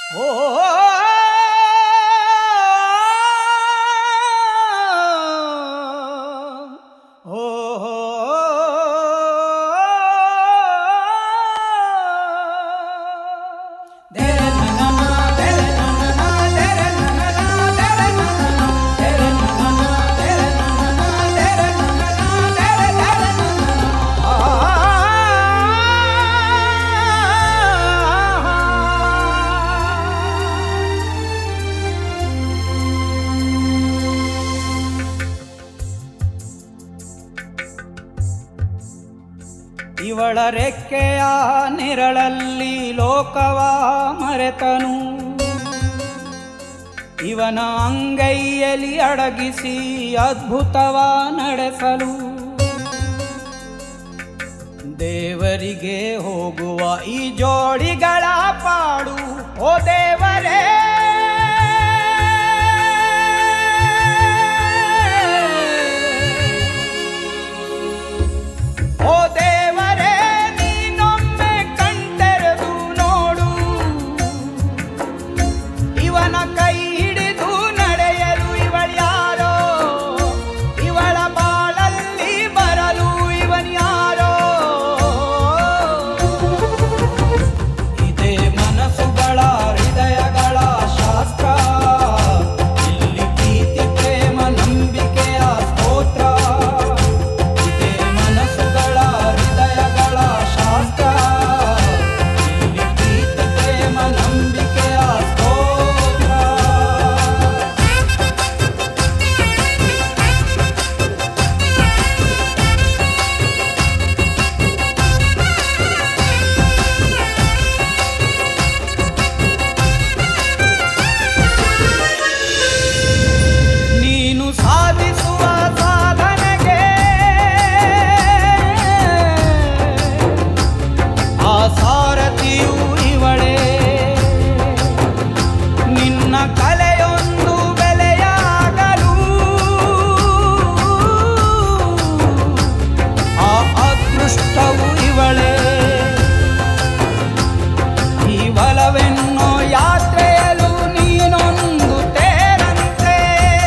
ಇವಳ ರೆಕ್ಕೆಯ ನೆರಳಲ್ಲಿ ಲೋಕವ ಮರೆತನು ಇವನ ಅಂಗೈಯಲ್ಲಿ ಅಡಗಿಸಿ ಅದ್ಭುತವ ನಡೆಸಲು ದೇವರಿಗೆ ಹೋಗುವ ಈ ಜೋಡಿಗಳ ಪಾಡು ಓ ದೇವರೇ ಓ ದೇವರೇ ನೀನೊಮ್ಮೆ ಕಣ್ತೆರೆದು ನೋಡು ಇವನ ಕೈ ಹಿಡಿದು ನಡೆಯಲು ಇವಳ್ಯಾರೋ ಇವಳ ಬಾಳಲ್ಲಿ ಬರಲು ಇವನ್ಯಾರೋ ಇದೇ ಮನಸ್ಸುಗಳ ಹೃದಯಗಳ ಶಾಸ್ತ್ರ ಇಲ್ಲಿ ಪ್ರೀತಿ ಪ್ರೇಮ ನಂಬಿಕೆಯ ಸ್ತೋತ್ರ ಇದೇ ಮನಸ್ಸುಗಳ ಹೃದಯಗಳ ಶಾಸ್ತ್ರ ಇಲ್ಲಿ ಪ್ರೀತಿ ಪ್ರೇಮ ನಂಬಿಕೆಯ ಸ್ತೋತ್ರ ನೀನು ಸಾಧಿಸುವ ಸಾಧನೆಗೆ ಆ ಸಾರಥಿಯು ಇವಳೇ ನಿನ್ನ ಕಲೆಯೊಂದು ಬೆಲೆಯಾಗಲು ಆ ಅದೃಷ್ಟವು ಇವಳೇ ಈ ಬಲವೆನ್ನೋ ಯಾತ್ರೆಯಲು ನೀನೊಂದು ತೇರಂತೆ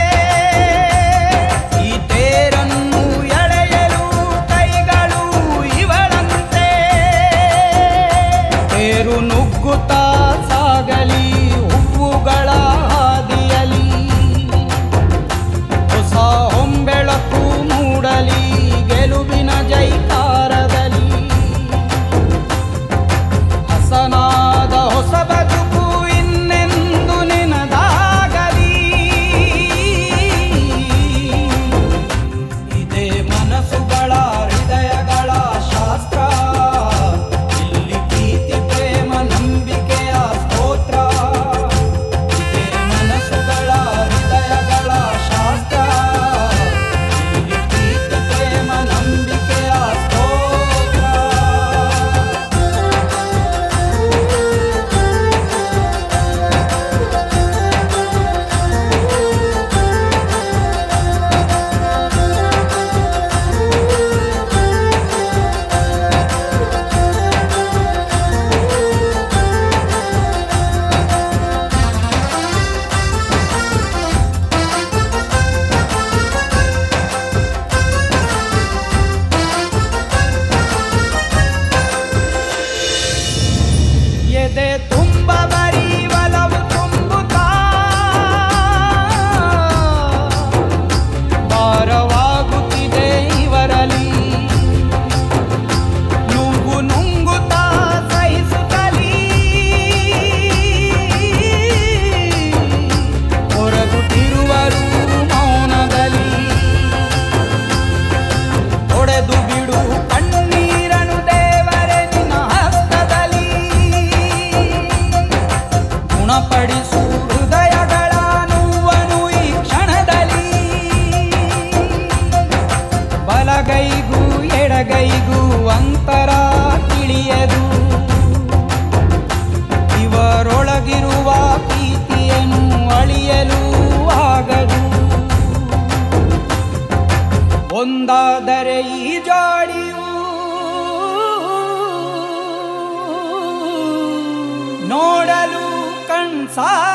ಈ ತೇರನ್ನು ಎಳೆಯಲು ಕೈಗಳು ಇವಳಂತೆ ತೇರು ನುಗ್ಗುತ್ತಾ ಸಾಗಲಿ ಹೂವುಗಳ ಹಾದಿಯಲಿ ಹೊಸ ಹೊಂಬೆಳಕು ಮೂಡಲಿ ಗೆಲುವಿನ ಜೈಕಾರದಲ್ಲಿ ಹಸನಾದ ಹೊಸ ಬದುಕು ಇನ್ನೆಂದು ನಿನದಾಗಲಿ ಇದೇ ಮನಸ್ಸುಗಳ ಹೃದಯಗಳ ಶಾಸ್ತ್ರ ಇಲ್ಲಿ ಪ್ರೀತಿ ಪ್ರೇಮ ನಂಬಿಕೆಯ ಸ್ತೋತ್ರ ಇದೇ ಮನಸ್ಸುಗಳ ಹೃದಯಗಳ ಶಾಸ್ತ್ರ ಇಲ್ಲಿ ಪ್ರೀತಿ ಪ್ರೇಮ ನಂಬಿಕೆಯ ಸ್ತೋತ್ರ ಎದೆ ತುಂಬ ಬರೀ ಒಲವು ತುಂಬುತ್ತಾ ಭಾರವಾಗುತ್ತಿದೆ ಇವರಲಿ ನುಂಗು ನುಂಗುತ್ತಾ ಸಹಿಸುತ್ತಲೀ ಹೊರಗುತ್ತಿರುವರು ಮೌನದಲ್ಲಿ ಒಡೆದು ಬಿಡು ಕಣ್ಣೀರನು ದೇವರೇ ನಿನ್ನ ಹಸ್ತದಲ್ಲಿ ಸಂಸಾರ